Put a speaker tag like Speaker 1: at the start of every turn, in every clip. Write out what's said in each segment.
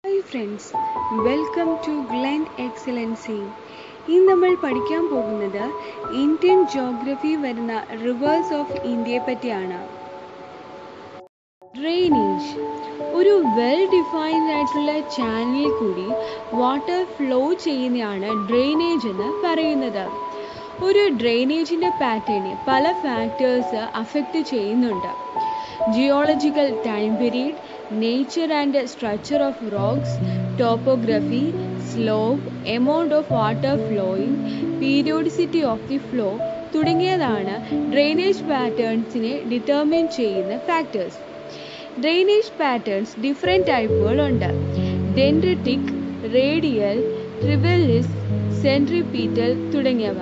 Speaker 1: hi friends welcome to Glen Excellency ഇന്ന് നമ്മൾ പഠിക്കാൻ പോകുന്നത് ഇന്ത്യൻ ജോഗ്രഫി വരുന്ന റിവേഴ്സ് ഓഫ് ഇന്ത്യയെ പറ്റിയാണ് ഡ്രെയിനേജ് ഒരു വെൽ ഡിഫൈൻഡ് ആയിട്ടുള്ള ചാനലിൽ കൂടി വാട്ടർ ഫ്ലോ ചെയ്യുന്നതാണ് ഡ്രെയിനേജ് എന്ന് പറയുന്നത് ഒരു ഡ്രെയിനേജിൻ്റെ പാറ്റേണിനെ പല ഫാക്ടേഴ്സ് അഫക്റ്റ് ചെയ്യുന്നുണ്ട് geological time period nature and structure of rocks topography slope amount of water flowing periodicity of the flow തുടങ്ങിയതാണ് ഡ്രെയിനേജ് പാറ്റേൺസിനെ ഡിറ്റർമിൻ ചെയ്യുന്ന ഫാക്ടേഴ്സ് ഡ്രെയിനേജ് പാറ്റേൺസ് ഡിഫറെൻറ്റ് ടൈപ്പുകളുണ്ട് ഡെൻഡ്രിറ്റിക് റേഡിയൽ ട്രിവെല്ലിസ് സെൻട്രിപീറ്റൽ തുടങ്ങിയവ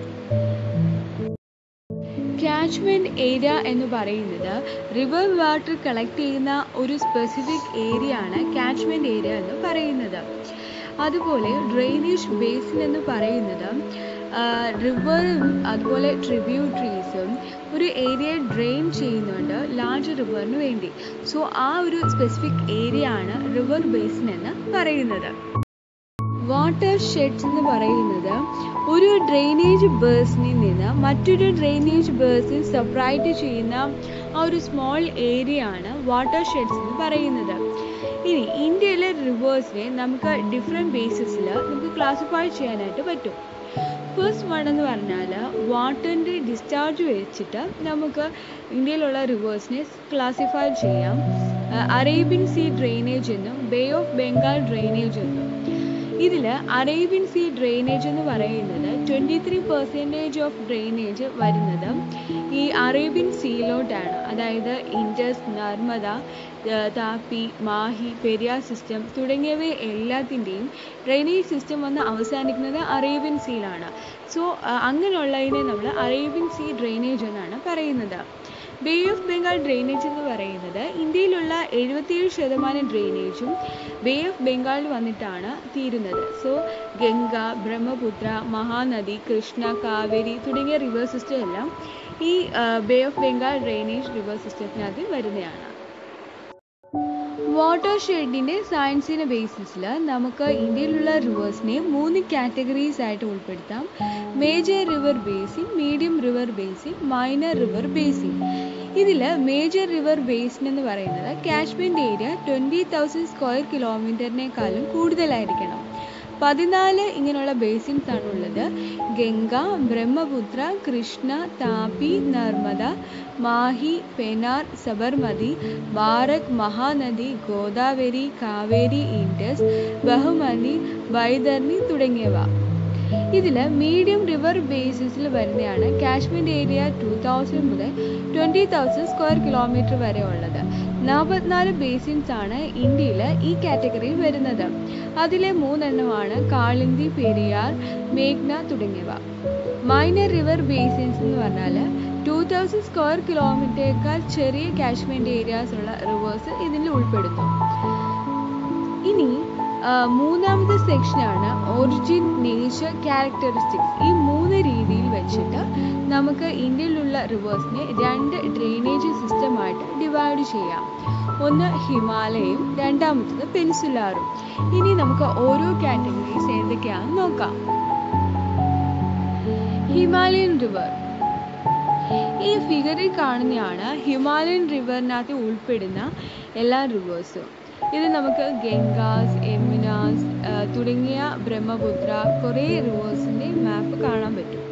Speaker 1: ക്യാച്ച്മെൻറ്റ് ഏരിയ എന്ന് പറയുന്നത് river water collect ചെയ്യുന്ന ഒരു specific area ആണ് ക്യാച്ച്മെൻറ്റ് ഏരിയ എന്ന് പറയുന്നത് അതുപോലെ ഡ്രെയിനേജ് ബേസിൻ എന്ന് പറയുന്നത് റിവറും അതുപോലെ ട്രിബ്യൂട്ടറീസും ഒരു ഏരിയ ഡ്രെയിൻ ചെയ്യുന്നുണ്ട് ലാർജ് റിവറിന് വേണ്ടി സോ ആ ഒരു സ്പെസിഫിക് ഏരിയ ആണ് റിവർ ബേസിൻ എന്ന് പറയുന്നത് വാട്ടർ ഷെഡ്സ് എന്ന് പറയുന്നത് ഒരു ഡ്രെയിനേജ് ബേസിനിൽ നിന്ന് മറ്റൊരു ഡ്രെയിനേജ് ബേസിൻ സെപ്പറേറ്റ് ചെയ്യുന്ന ആ ഒരു സ്മോൾ ഏരിയ ആണ് വാട്ടർ ഷെഡ്സ് എന്ന് പറയുന്നത് ഇനി ഇന്ത്യയിലെ റിവേഴ്സിനെ നമുക്ക് ഡിഫറെൻറ്റ് ബേസിസിൽ നമുക്ക് ക്ലാസിഫൈ ചെയ്യാനായിട്ട് പറ്റും ഫസ്റ്റ് വൺ എന്ന് പറഞ്ഞാൽ വാട്ടറിൻ്റെ ഡിസ്ചാർജ് വെച്ചിട്ട് നമുക്ക് ഇന്ത്യയിലുള്ള റിവേഴ്സിനെ ക്ലാസിഫൈ ചെയ്യാം അറേബ്യൻ സീ ഡ്രെയിനേജ് എന്നും ബേ ഓഫ് ബംഗാൾ ഡ്രെയിനേജ് എന്നും ഇതിൽ അറേബ്യൻ സീ ഡ്രെയിനേജ് എന്ന് പറയുന്നത് twenty three percentage of drainage വരുന്നത് ഈ അറേബ്യൻ സീയിലോട്ടാണ് അതായത് ഇൻഡസ് നർമ്മദ താപ്പി മാഹി പെരിയാർ സിസ്റ്റം തുടങ്ങിയവ എല്ലാത്തിൻ്റെയും ഡ്രെയിനേജ് സിസ്റ്റം വന്ന് അവസാനിക്കുന്നത് അറേബ്യൻ സീയിലാണ് സോ അങ്ങനെയുള്ളതിനെ നമ്മൾ അറേബ്യൻ സീ ഡ്രെയിനേജ് എന്നാണ് പറയുന്നത് ബേ ഓഫ് ബംഗാൾ ഡ്രെയിനേജ് എന്ന് പറയുന്നത് ഇന്ത്യയിലുള്ള എഴുപത്തിയേഴ് ശതമാനം ഡ്രെയിനേജും ബേ ഓഫ് ബംഗാളിൽ വന്നിട്ടാണ് തീരുന്നത് സോ ഗംഗ ബ്രഹ്മപുത്ര മഹാനദി കൃഷ്ണ കാവേരി തുടങ്ങിയ റിവർ സിസ്റ്റം എല്ലാം ഈ Bay of Bengal drainage river സിസ്റ്റത്തിനകത്ത് വരുന്നതാണ് വാട്ടർ ഷെഡിൻ്റെ സയൻസിൻ്റെ ബേസിസിൽ നമുക്ക് ഇന്ത്യയിലുള്ള റിവേഴ്സിനെ മൂന്ന് കാറ്റഗറീസ് ആയിട്ട് ഉൾപ്പെടുത്താം major river basin medium river basin minor river basin ഇതിൽ മേജർ റിവർ ബേസിൻ എന്ന് പറയുന്നത് catchment area twenty thousand square കിലോമീറ്ററിനേക്കാളും കൂടുതലായിരിക്കണം പതിനാല് ഇങ്ങനെയുള്ള ബേസിൻസ് ആണ് ഉള്ളത് ഗംഗ ബ്രഹ്മപുത്ര കൃഷ്ണ താപി നർമ്മദ മാഹി പെനാർ സബർമതി ബാരക് മഹാനദി ഗോദാവരി കാവേരി ഇൻഡസ് ബഹുമതി വൈതർണി തുടങ്ങിയവ ഇതിൽ മീഡിയം റിവർ ബേസിസിൽ വരുന്നതാണ് കാശ്മീർ ഏരിയ ടു തൗസൻഡ് മുതൽ ട്വൻറ്റി തൗസൻഡ് സ്ക്വയർ കിലോമീറ്റർ വരെ ഉള്ളത് നാൽപ്പത്തിനാല് ബേസിൻസ് ആണ് ഇന്ത്യയിൽ ഈ കാറ്റഗറിയിൽ വരുന്നത് അതിലെ മൂന്നെണ്ണമാണ് കാളിന്തി പെരിയാർ മേഘ്ന തുടങ്ങിയവ മൈനർ റിവർ ബേസിൻസ് എന്ന് പറഞ്ഞാൽ ടു തൗസൻഡ് സ്ക്വയർ കിലോമീറ്ററേക്കാൾ ചെറിയ കാശ്മീർ ഏരിയാസ് ഉള്ള റിവേഴ്സ് ഇതിൽ ഉൾപ്പെടുന്നു ഇനി മൂന്നാമത്തെ സെക്ഷനാണ് ഒറിജിൻ നേച്ചർ ക്യാരക്ടറിസ്റ്റിക്സ് ഈ മൂന്ന് രീതിയിൽ വെച്ചിട്ട് നമുക്ക് ഇന്ത്യയിലുള്ള റിവേഴ്സിനെ രണ്ട് ഡ്രെയിനേജ് സിസ്റ്റമായിട്ട് ഡിവൈഡ് ചെയ്യാം ഒന്ന് ഹിമാലയയും രണ്ടാമത്തത് പെൻസുലാറും ഇനി നമുക്ക് ഓരോ കാറ്റഗറീസ് ഏതൊക്കെയാണെന്ന് നോക്കാം ഹിമാലയൻ റിവർ ഈ ഫിഗറിൽ കാണുന്നതാണ് ഹിമാലയൻ റിവറിനകത്ത് ഉൾപ്പെടുന്ന എല്ലാ റിവേഴ്സും ഇത് നമുക്ക് ഗംഗാസ് യമുനാസ് തുടങ്ങിയ ബ്രഹ്മപുത്ര കുറേ റിവേഴ്സിൻ്റെ മാപ്പ് കാണാൻ പറ്റും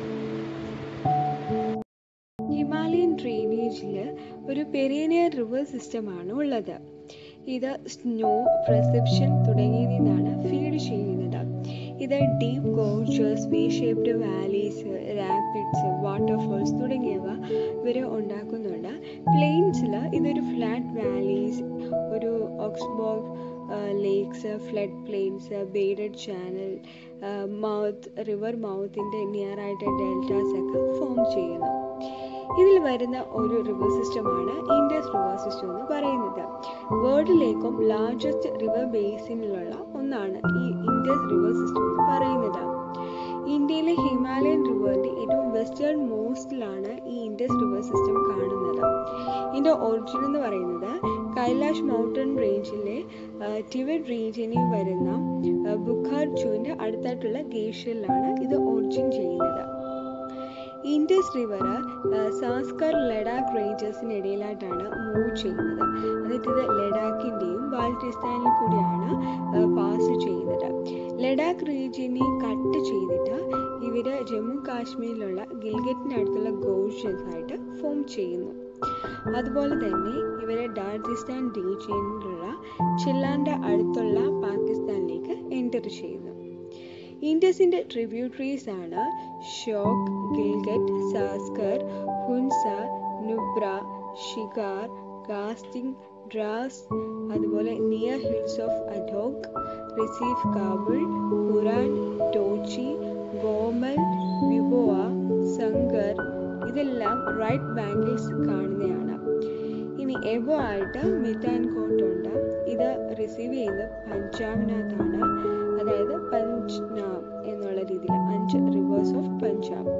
Speaker 1: ഹിമാലയൻ ഡ്രെയിനേജിൽ ഒരു പെരീനിയർ റിവർ സിസ്റ്റമാണ് ഉള്ളത് ഇത് സ്നോ പ്രസെപ്ഷൻ തുടങ്ങിയതിൽ നിന്നാണ് ഫീഡ് ചെയ്യുന്നത് ഇത് deep gorges V shaped valleys rapids waterfalls തുടങ്ങിയവ ഇവർ ഉണ്ടാക്കുന്നുണ്ട് പ്ലെയിൻസിൽ ഇതൊരു ഫ്ലാറ്റ് വാലീസ് ഒരു oxbow lakes flood plains braided channel mouth river മൗത്തിൻ്റെ നിയർ ആയിട്ട് ഡെൽറ്റാസ് ഒക്കെ ഫോം ചെയ്യുന്നു ഇതിൽ വരുന്ന ഒരു റിവർ സിസ്റ്റമാണ് ഇൻഡസ് റിവർ സിസ്റ്റം എന്ന് പറയുന്നത് വേൾഡിലേക്കും ലാർജസ്റ്റ് റിവർ ബേസിനിലുള്ള ഒന്നാണ് ഈ ഇൻഡസ് റിവർ സിസ്റ്റം എന്ന് പറയുന്നത് ഇന്ത്യയിലെ ഹിമാലയൻ റിവറിന്റെ ഏറ്റവും വെസ്റ്റേൺ മോസ്റ്റിലാണ് ഈ ഇൻഡസ് റിവർ സിസ്റ്റം കാണുന്നത് ഇതിന്റെ ഒറിജിൻ എന്ന് പറയുന്നത് കൈലാഷ് മൗണ്ടൻ റേഞ്ചിലെ ടിബറ്റ് റീജിയനിൽ വരുന്ന ബുഖാർ ജൂവിൻ്റെ അടുത്തായിട്ടുള്ള ഗ്ലേഷ്യറിലാണ് ഇത് ഒറിജിൻ ചെയ്യുന്നത് ഇൻഡസ് റിവർ സാസ്കർ ലഡാക്ക് റേഞ്ചസിനിടയിലായിട്ടാണ് മൂവ് ചെയ്യുന്നത് എന്നിട്ട് ഇത് ലഡാക്കിൻ്റെയും ബാൽട്ടിസ്ഥാനിൽ കൂടിയാണ് പാസ് ചെയ്യുന്നത് ലഡാക്ക് റീജിയനെ കട്ട് ചെയ്തിട്ട് ഇവർ ജമ്മു കാശ്മീരിലുള്ള ഗിൽഗറ്റിനടുത്തുള്ള ഗോഷ്യൻസ് ആയിട്ട് ഫോം ചെയ്യുന്നു അതുപോലെ തന്നെ ഇവരെ ഡാർജിസ്ഥാൻ റീജിയനിലുള്ള ചില്ലാൻ്റെ അടുത്തുള്ള പാകിസ്ഥാനിലേക്ക് എൻ്റർ ചെയ്യുന്നു ഇൻഡസിൻ്റെ ട്രിബ്യൂട്ടറീസ് ആണ് ഷോക്ക് ഗിൽഗറ്റ് സാസ്കർ ഹുൻസ നുബ്ര ഷിഗാർ ഗാസ്റ്റിംഗ് ഡ്രാസ് അതുപോലെ near hills of Attock receive Kabul Kurram Tochi Gomal Viboa Sangar ഇതെല്ലാം റൈറ്റ് ബാങ്കിൽസ് കാണുന്നതാണ് ഇനി എബോ ആയിട്ട് മിത്താൻകോട്ട് ഉണ്ട് ഇത് റിസീവ് ചെയ്യുന്നത് പഞ്ചാബിനകത്താണ് അതായത് പഞ്ച്നാബ് എന്നുള്ള രീതിയിൽ അഞ്ച് റിവേഴ്സ് ഓഫ് പഞ്ചാബ്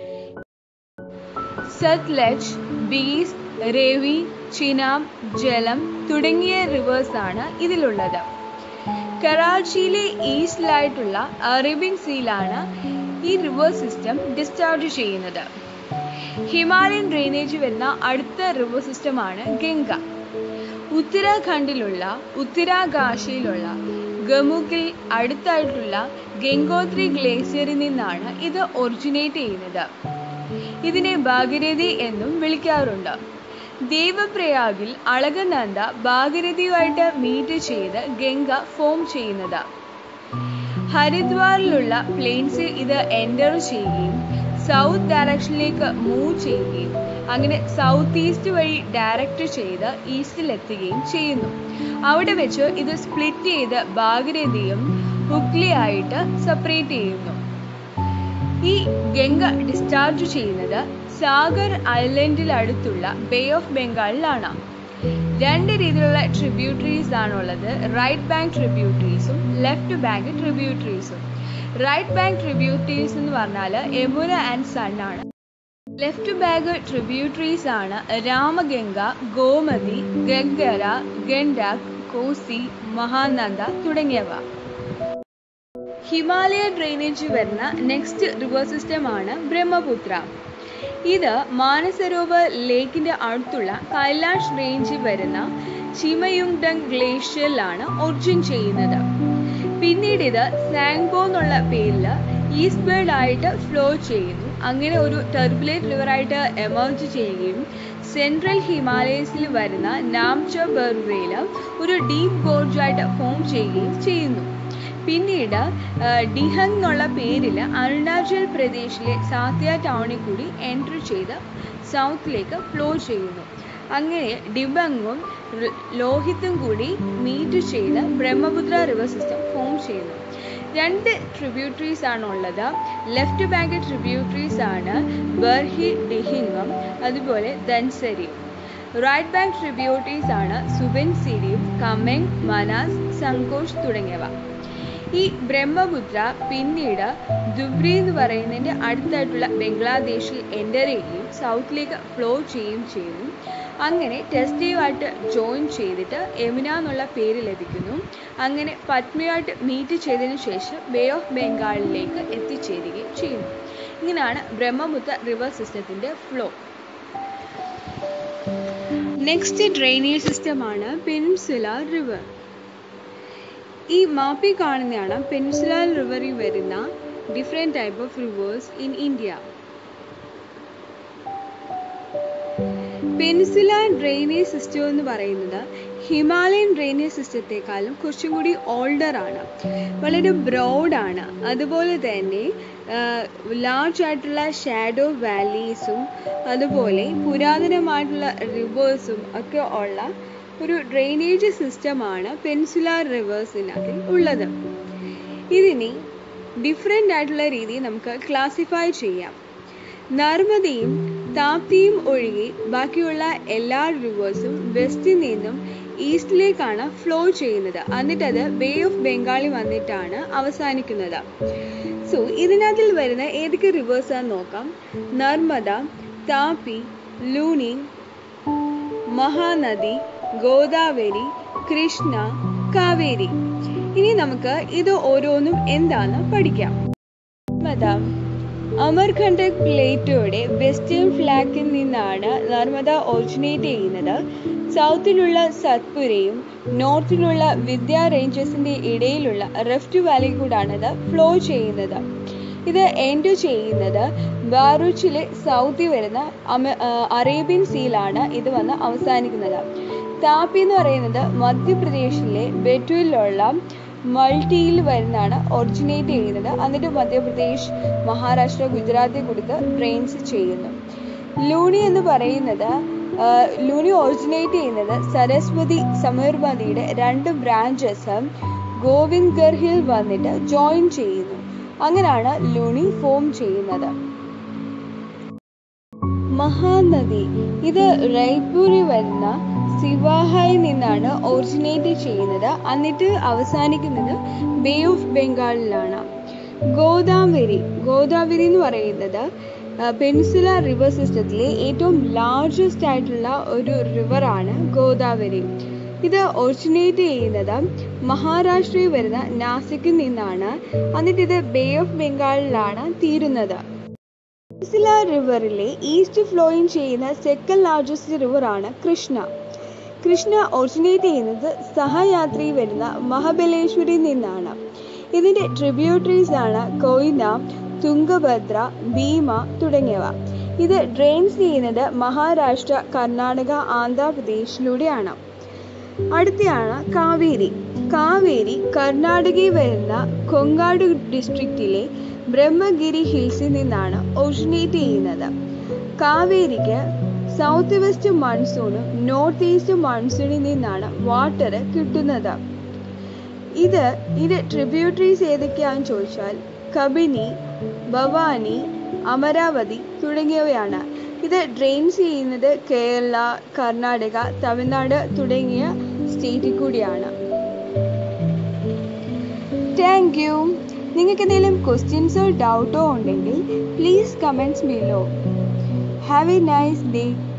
Speaker 1: സത്ലജ് ബീസ് രവി ചിനാബ് ജലം തുടങ്ങിയ റിവേഴ്സ് ആണ് ഇതിലുള്ളത് കറാച്ചിയിലെ ഈസ്റ്റിലായിട്ടുള്ള അറേബ്യൻ സീലാണ് ഈ റിവർ സിസ്റ്റം ഡിസ്ചാർജ് ചെയ്യുന്നത് ഹിമാലയൻ ഡ്രെയിനേജ് വരുന്ന അടുത്ത റിവർ സിസ്റ്റമാണ് ഗംഗ ഉത്തരാഖണ്ഡിലുള്ള ഉത്തരാകാശിയിലുള്ള ഗമുക്കിൽ അടുത്തായിട്ടുള്ള ഗംഗോത്രി ഗ്ലേസിയറിൽ നിന്നാണ് ഇത് ഒറിജിനേറ്റ് ചെയ്യുന്നത് ഇതിനെ ഭാഗീരഥി എന്നും വിളിക്കാറുണ്ട് ദേവപ്രയാഗിൽ അളകനന്ദ ഭാഗീരഥിയുമായിട്ട് മീറ്റ് ചെയ്ത് ഗംഗ ഫോം ചെയ്യുന്നത് ഹരിദ്വാറിലുള്ള പ്ലെയിൻസിൽ ഇത് എൻ്റർ ചെയ്യുകയും സൗത്ത് ഡയറക്ഷനിലേക്ക് മൂവ് ചെയ്യുകയും അങ്ങനെ സൗത്ത് ഈസ്റ്റ് വഴി ഡയറക്റ്റ് ചെയ്ത് ഈസ്റ്റിലെത്തുകയും ചെയ്യുന്നു അവിടെ വെച്ച് ഇത് സ്പ്ലിറ്റ് ചെയ്ത് ഭാഗീരഥിയും ഹുഗ്ലി ആയിട്ട് സെപ്പറേറ്റ് ചെയ്യുന്നു ഈ ഗംഗ ഡിസ്ചാർജ് ചെയ്യുന്നത് സാഗർ ഐലൻഡിൽ അടുത്തുള്ള ബേ ഓഫ് ബംഗാളിലാണ് രണ്ട് രീതിയിലുള്ള ട്രിബ്യൂട്ടറീസ് ആണുള്ളത് റൈറ്റ് ബാങ്ക് ട്രിബ്യൂട്ടറീസും ലെഫ്റ്റ് ബാങ്ക് ട്രിബ്യൂട്ടറീസും റൈറ്റ് ബാങ്ക് ട്രിബ്യൂട്ടറീസ് എന്ന് പറഞ്ഞാൽ യമുന ആൻഡ് സൺ ആണ് ലെഫ്റ്റ് ബാങ്ക് ട്രിബ്യൂട്ടറീസ് ആണ് രാമഗംഗ ഗോമതി ഗംഗര ഗണ്ഡക് കോസി മഹാനന്ദ തുടങ്ങിയവ ഹിമാലയ ഡ്രെയിനേജ് വരുന്ന നെക്സ്റ്റ് റിവർ സിസ്റ്റം ആണ് ബ്രഹ്മപുത്ര ഇത് മാനസരോവർ ലേക്കിന്റെ അടുത്തുള്ള കൈലാഷ് റേഞ്ചിൽ വരുന്ന ചിമയുങ്ഡങ് ഗ്ലേഷ്യറിലാണ് ഒറിജിൻ ചെയ്യുന്നത് പിന്നീട് ഇത് സാങ്ബോ എന്നുള്ള പേരിൽ ഈസ്റ്റ് ബേർഡ് ആയിട്ട് ഫ്ലോ ചെയ്യുന്നു അങ്ങനെ ഒരു ടെർബുലേറ്റ് റിവർ ആയിട്ട് എമർജ് ചെയ്യുകയും സെൻട്രൽ ഹിമാലയസിൽ വരുന്ന നാംച ബെർവയിൽ ഒരു ഡീപ്പ് ഗോർജായിട്ട് ഫോം ചെയ്യുകയും ചെയ്യുന്നു പിന്നീട് ഡിഹങ് എന്നുള്ള പേരിൽ അരുണാചൽ പ്രദേശിലെ സാത്യ ടൗണിൽ കൂടി എൻട്രി ചെയ്ത് സൗത്തിലേക്ക് ഫ്ലോ ചെയ്യുന്നു അങ്ങനെ ഡിബങ്ങും ലോഹിത്തും കൂടി മീറ്റ് ചെയ്ത് ബ്രഹ്മപുത്ര റിവർ സിസ്റ്റം ഫോം ചെയ്യുന്നു രണ്ട് ട്രിബ്യൂട്ടറീസ് ആണ് ഉള്ളത് ലെഫ്റ്റ് ബാങ്ക് ട്രിബ്യൂട്ടറീസ് ആണ് ബർഹി ഡിഹിങ്ങും അതുപോലെ ധൻസരിയും റൈറ്റ് ബാങ്ക് ട്രിബ്യൂട്ടറീസ് ആണ് സുബൻസിരിയും കമെങ് മനാസ് സങ്കോഷ് തുടങ്ങിയവ ഈ ബ്രഹ്മപുത്ര പിന്നീട് ദുബ്രി എന്ന് പറയുന്നതിൻ്റെ അടുത്തായിട്ടുള്ള ബംഗ്ലാദേശിൽ എൻ്റർ ചെയ്യുകയും സൗത്തിലേക്ക് ഫ്ലോ ചെയ്യുകയും ചെയ്യുന്നു അങ്ങനെ ടെസ്റ്റീവായിട്ട് ജോയിൻ ചെയ്തിട്ട് യമുന എന്നുള്ള പേര് ലഭിക്കുന്നു അങ്ങനെ പത്മയായിട്ട് മീറ്റ് ചെയ്തതിനു ശേഷം ബേ ഓഫ് ബംഗാളിലേക്ക് എത്തിച്ചേരുകയും ചെയ്യുന്നു ഇങ്ങനെയാണ് ബ്രഹ്മപുത്ര റിവർ സിസ്റ്റത്തിൻ്റെ ഫ്ലോ നെക്സ്റ്റ് ഡ്രെയിനേജ് സിസ്റ്റമാണ് പെൻസുലാർ റിവർ ഈ മാപ്പിൽ കാണുന്നതാണ് പെൻസുലാർ റിവറിൽ വരുന്ന different type of rivers in India peninsular drainage system എന്ന് പറയുന്നത് ഹിമാലയൻ ഡ്രെയിനേജ് സിസ്റ്റത്തെക്കാളും കുറച്ചും കൂടി ഓൾഡർ ആണ് വളരെ ബ്രോഡാണ് അതുപോലെ തന്നെ ലാർജ് ആയിട്ടുള്ള ഷാഡോ വാലീസും അതുപോലെ പുരാതനമായിട്ടുള്ള റിവേഴ്സും ഒക്കെ ഉള്ള ഒരു ഡ്രെയിനേജ് സിസ്റ്റമാണ് പെൻസുലാർ റിവേഴ്സിനകത്തിൽ ഉള്ളത് ഇതിനെ ഡിഫറെൻ്റ് ആയിട്ടുള്ള രീതിയിൽ നമുക്ക് ക്ലാസിഫൈ ചെയ്യാം നർമ്മദയും താപ്തിയും ഒഴികെ ബാക്കിയുള്ള എല്ലാ റിവേഴ്സും വെസ്റ്റിൽ നിന്നും ഈസ്റ്റിലേക്കാണ് ഫ്ലോ ചെയ്യുന്നത് എന്നിട്ട് അത് ബേ ഓഫ് ബംഗാളിൽ വന്നിട്ടാണ് അവസാനിക്കുന്നത് സോ ഇതിനകത്തിൽ വരുന്ന ഏതൊക്കെ റിവേഴ്സ് ആണെന്ന് നോക്കാം നർമ്മദ താപി ലൂണി മഹാനദി ഗോദാവരി കൃഷ്ണ കാവേരി ഇനി നമുക്ക് ഇത് ഓരോന്നും എന്താന്ന് പഠിക്കാം നർമ്മദ അമർകണ്ടക് പ്ലേറ്റോയുടെ വെസ്റ്റേൺ ഫ്ലാക്കിൽ നിന്നാണ് നർമ്മദ ഒറിജിനേറ്റ് ചെയ്യുന്നത് സൗത്തിലുള്ള സത്പുരയും നോർത്തിലുള്ള വിദ്യ റേഞ്ചസിന്റെ ഇടയിലുള്ള റെഫ്റ്റ് വാലി കൂടാണ് ഇത് ഫ്ലോ ചെയ്യുന്നത് ഇത് എൻഡ് ചെയ്യുന്നത് ബാറൂച്ചിലെ സൗത്തിൽ വരുന്ന അമ അറേബ്യൻ സീലാണ് ഇത് വന്ന് അവസാനിക്കുന്നത് താപ്പി എന്ന് പറയുന്നത് മധ്യപ്രദേശിലെ ബെറ്റുവിലുള്ള മൾട്ടിയിൽ വരുന്നതാണ് ഒറിജിനേറ്റ് ചെയ്യുന്നത് എന്നിട്ട് മധ്യപ്രദേശ് മഹാരാഷ്ട്ര ഗുജറാത്തിൽ കൊടുത്ത് ഡ്രെയിൻസ് ചെയ്യുന്നു ലൂണി എന്ന് പറയുന്നത് ലൂണി ഒറിജിനേറ്റ് ചെയ്യുന്നത് സരസ്വതി സമീർമതിയുടെ രണ്ട് ബ്രാഞ്ചസ് ഗോവിന്ദ്ഗർഹിൽ വന്നിട്ട് ജോയിൻ ചെയ്യുന്നു അങ്ങനെയാണ് ലൂണി ഫോം ചെയ്യുന്നത് മഹാനദി ഇത് റൈപൂരിൽ വരുന്ന സിവാഹായിൽ നിന്നാണ് ഒറിജിനേറ്റ് ചെയ്യുന്നത് എന്നിട്ട് അവസാനിക്കുന്നത് ബേ ഓഫ് ബംഗാളിലാണ് ഗോദാവരി ഗോദാവരി എന്ന് പറയുന്നത് പെൻസില റിവർ സിസ്റ്റത്തിലെ ഏറ്റവും ലാർജസ്റ്റ് ആയിട്ടുള്ള ഒരു റിവറാണ് ഗോദാവരി ഇത് ഒറിജിനേറ്റ് ചെയ്യുന്നത് മഹാരാഷ്ട്രയിൽ വരുന്ന നാസിക്കിൽ നിന്നാണ് എന്നിട്ട് ഇത് ബേ ഓഫ് ബംഗാളിലാണ് തീരുന്നത് പെൻസില റിവറിലെ ഈസ്റ്റ് ഫ്ലോയിങ് ചെയ്യുന്ന സെക്കൻഡ് ലാർജസ്റ്റ് റിവറാണ് കൃഷ്ണ കൃഷ്ണ ഒറിജിനേറ്റ് ചെയ്യുന്നത് സഹയാത്രിയിൽ വരുന്ന മഹാബലേശ്വരിയിൽ നിന്നാണ് ഇതിന്റെ ട്രിബ്യൂട്ടറീസ് ആണ് കൊയ്ന തുംഗഭദ്ര ഭീമ തുടങ്ങിയവ ഇത് ഡ്രെയിൻസ് ചെയ്യുന്നത് മഹാരാഷ്ട്ര കർണാടക ആന്ധ്രാപ്രദേശിലൂടെയാണ് അടുത്തയാണ് കാവേരി കാവേരി കർണാടകയിൽ വരുന്ന കൊങ്കാട് ഡിസ്ട്രിക്റ്റിലെ ബ്രഹ്മഗിരി ഹിൽസിൽ നിന്നാണ് ഒറിജിനേറ്റ് ചെയ്യുന്നത് കാവേരിക്ക് സൗത്ത് വെസ്റ്റ് മൺസൂണും നോർത്ത് ഈസ്റ്റ് മൺസൂണിൽ നിന്നാണ് വാട്ടർ കിട്ടുന്നത് ഇത് ഇത് ട്രിബ്യൂട്ടറീസ് ഏതൊക്കെയാണെന്ന് ചോദിച്ചാൽ കബിനി ഭവാനി അമരാവതി തുടങ്ങിയവയാണ് ഇത് ഡ്രെയിൻസ് ചെയ്യുന്നത് കേരള കർണാടക തമിഴ്നാട് തുടങ്ങിയ സ്റ്റേറ്റിൽ കൂടിയാണ് താങ്ക് യു നിങ്ങൾക്ക് എന്തെങ്കിലും ക്വസ്റ്റ്യൻസോ ഡൗട്ടോ ഉണ്ടെങ്കിൽ please comments below have a nice day